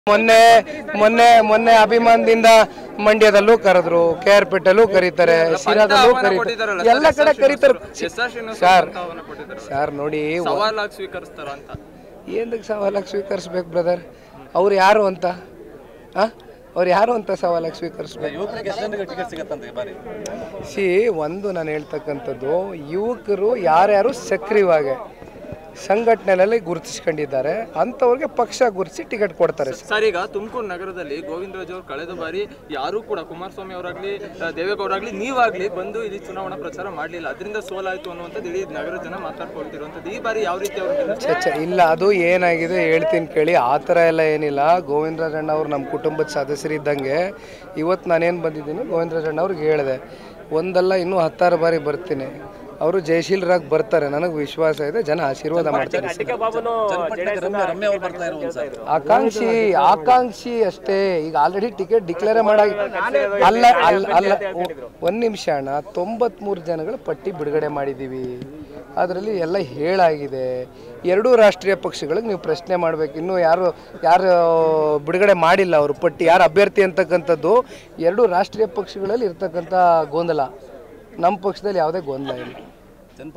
ಮೊನ್ನೆ ಮೊನ್ನೆ ಮೊನ್ನೆ ಅಭಿಮಾನದಿಂದ ಮಂಡ್ಯದಲ್ಲೂ ಕರೆದ್ರು ಕೆ ಆರ್ ಪೇಟೆಲ್ಲೂ ಕರೀತಾರೆ ಶಿರಾದಲ್ಲೂ ಕರೀತಾರೆ ಎಲ್ಲ ಕಡೆ ಕರೀತಾರೆ ಸರ್ ಸರ್ ನೋಡಿ ಸವಾಲಾಗಿ ಸ್ವೀಕರಿಸ್ತಾರ ಅಂತ ಏನಕ್ಕೆ ಸವಾಲಾಗಿ ಸ್ವೀಕರಿಸ್ಬೇಕು ಬ್ರದರ್ ಅವ್ರು ಯಾರು ಅಂತ ಆ ಅವ್ರು ಯಾರು ಅಂತ ಸವಾಲಾಗಿ ಸ್ವೀಕರಿಸ್ಬೇಕು ಯುವಕರಿಗೆ ಎಷ್ಟು ಜನರಿಗೆ ಟಿಕೆಟ್ ಸಿಗತ್ತಂತ ಈ ಬಾರಿ ಸಿ ಒಂದು ನಾನು ಹೇಳ್ತಕ್ಕಂಥದ್ದು ಯುವಕರು ಯಾರ್ಯಾರು ಸಕ್ರಿಯವಾಗಿ ಸಂಘಟನೆಯಲ್ಲಿ ಗುರುತಿಸ್ಕೊಂಡಿದ್ದಾರೆ ಅಂಥವ್ರಿಗೆ ಪಕ್ಷ ಗುರುತಿಸಿ ಟಿಕೆಟ್ ಕೊಡ್ತಾರೆ ಸರ್ ಸರ್ ಈಗ ತುಮಕೂರು ನಗರದಲ್ಲಿ ಗೋವಿಂದರಾಜ್ ಅವರು ಕಳೆದ ಬಾರಿ ಯಾರು ಕೂಡ ಕುಮಾರಸ್ವಾಮಿ ಅವರಾಗ್ಲಿ ಆ, ದೇವೇಗೌಡರಾಗ್ಲಿ ನೀವಾಗ್ಲಿ ಬಂದು ಇಲ್ಲಿ ಚುನಾವಣಾ ಪ್ರಚಾರ ಮಾಡಲಿಲ್ಲ ಅದರಿಂದ ಸೋಲಾಯ್ತು ಅನ್ನುವಂಥದ್ದು ಇಡೀ ನಗರ ಜನ ಮಾತಾಡ್ಕೊಳ್ತಿರುವಂಥದ್ದು ಈ ಬಾರಿ ಯಾವ ರೀತಿ ಅವ್ರಿಗೆ ಛೆ, ಛೆ, ಇಲ್ಲ ಅದು ಏನಾಗಿದೆ ಹೇಳ್ತೀನಿ ಕೇಳಿ ಆ ಥರ ಎಲ್ಲ ಏನಿಲ್ಲ ಗೋವಿಂದರಾಜಣ್ಣ ಅವ್ರು ನಮ್ಮ ಕುಟುಂಬದ ಸದಸ್ಯರಿದ್ದಂಗೆ ಇವತ್ತು ನಾನೇನು ಬಂದಿದ್ದೀನಿ ಗೋವಿಂದರಾಜಣ್ಣ ಅವ್ರಿಗೆ ಹೇಳಿದೆ ಒಂದಲ್ಲ ಇನ್ನೂ ಹತ್ತಾರು ಬಾರಿ ಬರ್ತೀನಿ ಅವರು ಜಯಶೀಲರಾಗಿ ಬರ್ತಾರೆ ನನಗೆ ವಿಶ್ವಾಸ ಇದೆ ಜನ ಆಶೀರ್ವಾದ ಮಾಡ್ತಾರೆ ಸರ್. ಚನ್ನಪಟ್ಟಣಕ್ಕೆ ರಮ್ಯ ರಮ್ಯ ಅವ್ರು ಬರ್ತಾ ಇರೋ ಸರ್ ಆಕಾಂಕ್ಷಿ ಆಕಾಂಕ್ಷಿ ಅಷ್ಟೇ ಈಗ ಆಲ್ರೆಡಿ ಟಿಕೆಟ್ ಡಿಕ್ಲೇರ್ ಮಾಡಾಗಿ ಅಲ್ಲ ಅಲ್ಲ ಅಲ್ಲ ಒಂದು ನಿಮಿಷ ಅಣ್ಣ ತೊಂಬತ್ಮೂರು ಜನಗಳ ಪಟ್ಟಿ ಬಿಡುಗಡೆ ಮಾಡಿದ್ದೀವಿ ಅದರಲ್ಲಿ ಎಲ್ಲ ಹೇಳಾಗಿದೆ ಎರಡೂ ರಾಷ್ಟ್ರೀಯ ಪಕ್ಷಗಳಿಗೆ ನೀವು ಪ್ರಶ್ನೆ ಮಾಡಬೇಕು ಇನ್ನೂ ಯಾರು ಯಾರು ಬಿಡುಗಡೆ ಮಾಡಿಲ್ಲ ಅವರು ಪಟ್ಟಿ ಯಾರು ಅಭ್ಯರ್ಥಿ ಅಂತಕ್ಕಂಥದ್ದು ಎರಡೂ ರಾಷ್ಟ್ರೀಯ ಪಕ್ಷಗಳಲ್ಲಿ ಇರ್ತಕ್ಕಂಥ ಗೊಂದಲ ನಮ್ಮ ಪಕ್ಷದಲ್ಲಿ ಯಾವುದೇ ಗೊಂದಲ ಇಲ್ಲ